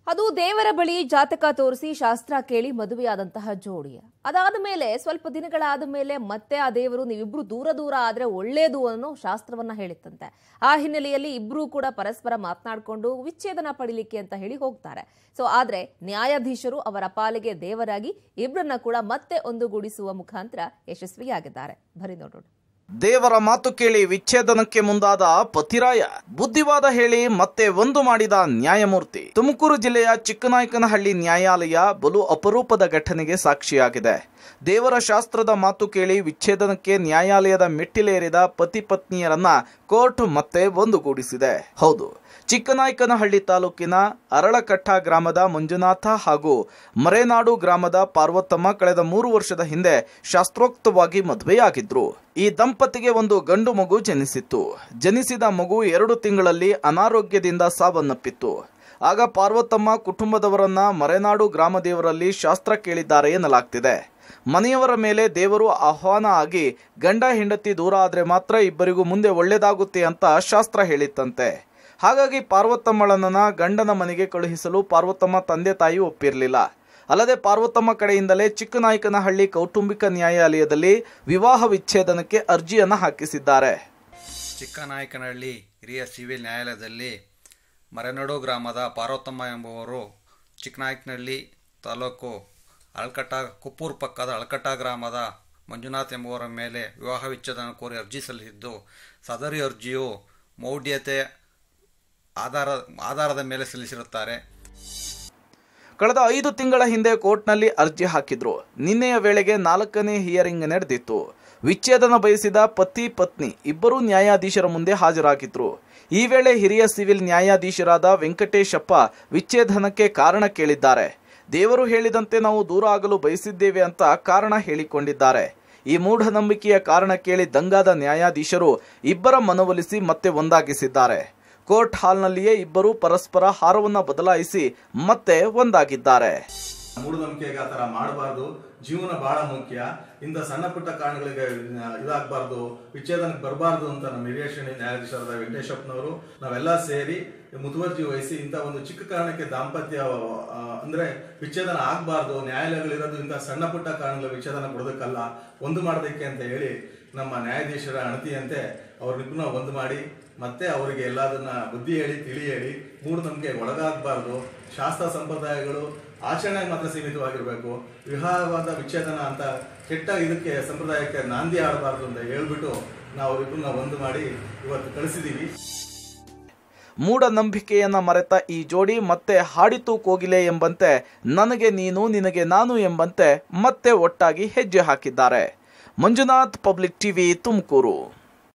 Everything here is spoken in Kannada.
ಅದು ದೇವರ ಬಳಿ ಜಾತಕ ತೋರಿಸಿ ಶಾಸ್ತ್ರ ಕೇಳಿ ಮದುವೆಯಾದಂತಹ ಜೋಡಿ ಅದಾದ ಮೇಲೆ ಸ್ವಲ್ಪ ದಿನಗಳಾದ ಮೇಲೆ ಮತ್ತೆ ಆ ದೇವರು ನೀವಿಬ್ರು ದೂರ ದೂರ ಆದ್ರೆ ಒಳ್ಳೇದು ಅನ್ನೋ ಶಾಸ್ತ್ರವನ್ನ ಹೇಳಿತ್ತಂತೆ ಆ ಹಿನ್ನೆಲೆಯಲ್ಲಿ ಇಬ್ರು ಕೂಡ ಪರಸ್ಪರ ಮಾತನಾಡಿಕೊಂಡು ವಿಚ್ಛೇದನ ಪಡಿಲಿಕ್ಕೆ ಅಂತ ಹೇಳಿ ಹೋಗ್ತಾರೆ ಸೊ ಆದ್ರೆ ನ್ಯಾಯಾಧೀಶರು ಅವರ ಪಾಲಿಗೆ ದೇವರಾಗಿ ಇಬ್ರನ್ನ ಕೂಡ ಮತ್ತೆ ಒಂದುಗೂಡಿಸುವ ಮುಖಾಂತರ ಯಶಸ್ವಿಯಾಗಿದ್ದಾರೆ ಬರಿ ನೋಡೋಣ ದೇವರ ಮಾತು ಕೇಳಿ ವಿಚ್ಛೇದನಕ್ಕೆ ಮುಂದಾದ ಪತಿರಾಯ ಬುದ್ಧಿವಾದ ಹೇಳಿ ಮತ್ತೆ ಒಂದು ಮಾಡಿದ ನ್ಯಾಯಮೂರ್ತಿ ತುಮಕೂರು ಜಿಲ್ಲೆಯ ಚಿಕ್ಕನಾಯಕನಹಳ್ಳಿ ನ್ಯಾಯಾಲಯ ಬಲು ಅಪರೂಪದ ಘಟನೆಗೆ ಸಾಕ್ಷಿಯಾಗಿದೆ ದೇವರ ಶಾಸ್ತ್ರದ ಮಾತು ಕೇಳಿ ವಿಚ್ಛೇದನಕ್ಕೆ ನ್ಯಾಯಾಲಯದ ಮೆಟ್ಟಿಲೇರಿದ ಪತಿ ಪತ್ನಿಯರನ್ನ ಕೋರ್ಟ್ ಮತ್ತೆ ಒಂದುಗೂಡಿಸಿದೆ ಹೌದು ಚಿಕ್ಕನಾಯಕನಹಳ್ಳಿ ತಾಲೂಕಿನ ಅರಳಕಟ್ಟ ಗ್ರಾಮದ ಮಂಜುನಾಥ ಹಾಗೂ ಮರೆನಾಡು ಗ್ರಾಮದ ಪಾರ್ವತಮ್ಮ ಕಳೆದ ಮೂರು ವರ್ಷದ ಹಿಂದೆ ಶಾಸ್ತ್ರೋಕ್ತವಾಗಿ ಮದುವೆಯಾಗಿದ್ರು ಈ ದಂಪತಿಗೆ ಒಂದು ಗಂಡು ಮಗು ಜನಿಸಿತ್ತು ಜನಿಸಿದ ಮಗು ಎರಡು ತಿಂಗಳಲ್ಲಿ ಅನಾರೋಗ್ಯದಿಂದ ಸಾವನ್ನಪ್ಪಿತ್ತು ಆಗ ಪಾರ್ವತಮ್ಮ ಕುಟುಂಬದವರನ್ನ ಮರೆನಾಡು ಗ್ರಾಮ ದೇವರಲ್ಲಿ ಶಾಸ್ತ್ರ ಕೇಳಿದ್ದಾರೆ ಎನ್ನಲಾಗ್ತಿದೆ ಮನೆಯವರ ಮೇಲೆ ದೇವರು ಆಹ್ವಾನ ಆಗಿ ಗಂಡ ಹೆಂಡತಿ ದೂರ ಆದ್ರೆ ಮಾತ್ರ ಇಬ್ಬರಿಗೂ ಮುಂದೆ ಒಳ್ಳೇದಾಗುತ್ತೆ ಅಂತ ಶಾಸ್ತ್ರ ಹೇಳಿತ್ತಂತೆ ಹಾಗಾಗಿ ಪಾರ್ವತಮ್ಮಳನ್ನ ಗಂಡನ ಮನೆಗೆ ಕಳುಹಿಸಲು ಪಾರ್ವತಮ್ಮ ತಂದೆ ತಾಯಿ ಒಪ್ಪಿರಲಿಲ್ಲ ಅಲ್ಲದೆ ಪಾರ್ವತಮ್ಮ ಕಡೆಯಿಂದಲೇ ಚಿಕ್ಕನಾಯಕನಹಳ್ಳಿ ಕೌಟುಂಬಿಕ ನ್ಯಾಯಾಲಯದಲ್ಲಿ ವಿವಾಹ ವಿಚ್ಛೇದನಕ್ಕೆ ಅರ್ಜಿಯನ್ನು ಹಾಕಿಸಿದ್ದಾರೆ ಚಿಕ್ಕನಾಯಕನಹಳ್ಳಿ ಹಿರಿಯ ಸಿವಿಲ್ ನ್ಯಾಯಾಲಯದಲ್ಲಿ ಮರೆನಡು ಗ್ರಾಮದ ಪಾರ್ವತಮ್ಮ ಎಂಬುವರು ಚಿಕ್ಕನಾಯಕನಹಳ್ಳಿ ತಾಲೂಕು ಅಳಕಟ್ಟ ಕುಪ್ಪೂರು ಪಕ್ಕದ ಅಳಕಟ್ಟ ಗ್ರಾಮದ ಮಂಜುನಾಥ್ ಎಂಬುವರ ಮೇಲೆ ವಿವಾಹ ವಿಚ್ಛೇದನ ಕೋರಿ ಅರ್ಜಿ ಸಲ್ಲಿಸಿದ್ದು ಸದರಿ ಅರ್ಜಿಯು ಮೌಢ್ಯತೆ ಆಧಾರ ಆಧಾರದ ಮೇಲೆ ಸಲ್ಲಿಸಿರುತ್ತಾರೆ ಕಳೆದ ಐದು ತಿಂಗಳ ಹಿಂದೆ ಕೋರ್ಟ್ನಲ್ಲಿ ಅರ್ಜಿ ಹಾಕಿದ್ರು ನಿನ್ನೆಯ ವೇಳೆಗೆ ನಾಲ್ಕನೇ ಹಿಯರಿಂಗ್ ನಡೆದಿತ್ತು ವಿಚ್ಛೇದನ ಬಯಸಿದ ಪತಿ ಪತ್ನಿ ಇಬ್ಬರೂ ನ್ಯಾಯಾಧೀಶರ ಮುಂದೆ ಹಾಜರಾಗಿದ್ರು ಈ ವೇಳೆ ಹಿರಿಯ ಸಿವಿಲ್ ನ್ಯಾಯಾಧೀಶರಾದ ವೆಂಕಟೇಶಪ್ಪ ವಿಚ್ಛೇದನಕ್ಕೆ ಕಾರಣ ಕೇಳಿದ್ದಾರೆ ದೇವರು ಹೇಳಿದಂತೆ ನಾವು ದೂರ ಆಗಲು ಬಯಸಿದ್ದೇವೆ ಅಂತ ಕಾರಣ ಹೇಳಿಕೊಂಡಿದ್ದಾರೆ ಈ ಮೂಢನಂಬಿಕೆಯ ಕಾರಣ ಕೇಳಿ ದಂಗಾದ ನ್ಯಾಯಾಧೀಶರು ಇಬ್ಬರ ಮನವೊಲಿಸಿ ಮತ್ತೆ ಒಂದಾಗಿಸಿದ್ದಾರೆ ಕೋರ್ಟ್ ಹಾಲ್ನಲ್ಲಿಯೇ ಇಬ್ಬರು ಪರಸ್ಪರ ಹಾರವನ್ನ ಬದಲಾಯಿಸಿ ಮತ್ತೆ ಒಂದಾಗಿದ್ದಾರೆ ಮೂಢನಂಬಿಕೆಗೆ ಆ ಥರ ಮಾಡಬಾರ್ದು ಜೀವನ ಬಹಳ ಮುಖ್ಯ ಇಂಥ ಸಣ್ಣ ಪುಟ್ಟ ಕಾರಣಗಳಿಗೆ ಇದಾಗಬಾರ್ದು ವಿಚ್ಛೇದನಕ್ಕೆ ಬರಬಾರ್ದು ಅಂತ ನಮ್ಮ ಹಿರಿಯ ಶ್ರೇಣಿ ನ್ಯಾಯಾಧೀಶರಾದ ವೆಂಕಟೇಶಪ್ಪನವರು ನಾವೆಲ್ಲ ಸೇರಿ ಮುತುವರ್ಜಿ ವಹಿಸಿ ಇಂಥ ಒಂದು ಚಿಕ್ಕ ಕಾರಣಕ್ಕೆ ದಾಂಪತ್ಯ ಆ, ಅಂದ್ರೆ ವಿಚ್ಛೇದನ ಆಗಬಾರ್ದು ನ್ಯಾಯಾಲಯಗಳಿರೋದು ಇಂಥ ಸಣ್ಣ ಪುಟ್ಟ ಕಾರಣಗಳ ವಿಚ್ಛೇದನ ಕೊಡೋದಕ್ಕಲ್ಲ ಒಂದು ಮಾಡೋದಕ್ಕೆ ಅಂತ ಹೇಳಿ ನಮ್ಮ ನ್ಯಾಯಾಧೀಶರ ಅಣತಿಯಂತೆ ಅವ್ರನ್ನಿಬ್ಬರನ್ನ ಒಂದು ಮಾಡಿ ಮತ್ತೆ ಅವರಿಗೆ ಎಲ್ಲದನ್ನ ಬುದ್ಧಿ ಹೇಳಿ ತಿಳಿ ಹೇಳಿ ಮೂಢನಂಬಿಕೆಗೆ ಒಳಗಾಗಬಾರ್ದು ಶಾಸ್ತ್ರ ಸಂಪ್ರದಾಯಗಳು ಆಚರಣೆಗೆ ಮಾತ್ರ ಸೀಮಿತವಾಗಿರಬೇಕು ವಿವಾಹವಾದ ವಿಚ್ಛೇದನ ಅಂತ ಕೆಟ್ಟ ಇದಕ್ಕೆ ಸಂಪ್ರದಾಯಕ್ಕೆ ನಾಂದಿ ಆಡಬಾರ್ದು ಅಂತ ಹೇಳ್ಬಿಟ್ಟು ನಾವು ಅವರಿಬ್ಬರನ್ನ ಒಂದು ಮಾಡಿ ಇವತ್ತು ಕಳಿಸಿದೀವಿ ಮೂಢನಂಬಿಕೆಯನ್ನ ಮರೆತ ಈ ಜೋಡಿ ಮತ್ತೆ ಹಾಡಿತು ಕೋಗಿಲೆ ಎಂಬಂತೆ ನನಗೆ ನೀನು ನಿನಗೆ ನಾನು ಎಂಬಂತೆ ಮತ್ತೆ ಒಟ್ಟಾಗಿ ಹೆಜ್ಜೆ ಹಾಕಿದ್ದಾರೆ ಮಂಜುನಾಥ್ ಪಬ್ಲಿಕ್ ಟಿವಿ ತುಮಕೂರು